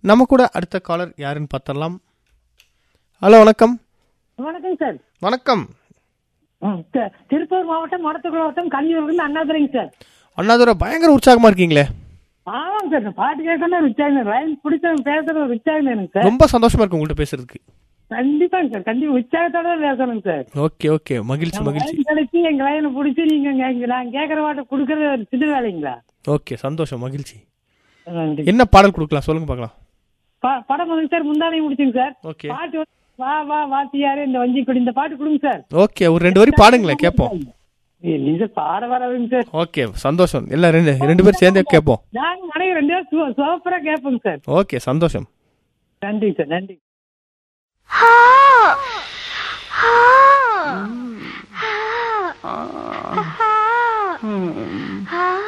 நம்ம கூட அடுத்த காலர் யாருன்னு பார்த்தரலாம் ஹலோ வணக்கம் வணக்கம் சார் வணக்கம் ம், தி- திருப்பூர் மாவட்டம் மடத்துக்குள வட்டம் கலியூர்லேருந்து அண்ணாதுரைங்க சார் அண்ணாதுரை பயங்கர உற்சாகமா இருக்கீங்களே ஆமாங்க சார் இந்த பாட்டு கேட்கணும் உற்சாகம் லைன் பிடிச்சவங்க பேசுறது ஒரு உற்சாகம் எனக்கு சார் ரொம்ப சந்தோஷமா இருக்கு உங்கள்கிட்ட பேசுறதுக்கு கண்டிப்பாங்க சார் கண்டிப்பா உற்சாகத்தோட பேசணுங்க சார் ஓகே ஓகே மகிழ்ச்சி மகிழ்ச்சி லைன் கிடைச்சி எங்க லைனை பிடிச்சி நீங்க இங்க- இங்க நான் கேட்கற பாட்டை கொடுக்கறது ஒரு சின்ன வேலைங்களா ஓகே சந்தோஷம் மகிழ்ச்சி நன்றி. என்ன பாடல் கொடுக்கலாம் சொல்லுங்க பார்க்கலாம் ப- படம் வந்து சார் முந்தானை முடிச்சுங்க சார் ஓகே பாட்டு வந்து வா வா வாத்தியாரு இந்த வஞ்சி கொடி இந்த பாட்டு கொடுங்க சார் ஓகே ஒரு ரெண்டு வரி பாடுங்களேன் கேட்போம் இல்லைங்க சார் பாட வரதுங்க சார் ஓகே சந்தோஷம் எல்லாம் ரெண்டு ரெண்டு பேரும் சேர்ந்தே கேட்போம் நாங்க மனைவி ரெண்டு பேரும் சோப்பரா கேட்போங்க சார் ஓகே சந்தோஷம் நன்றி சார் நன்றி Ha ha ha ha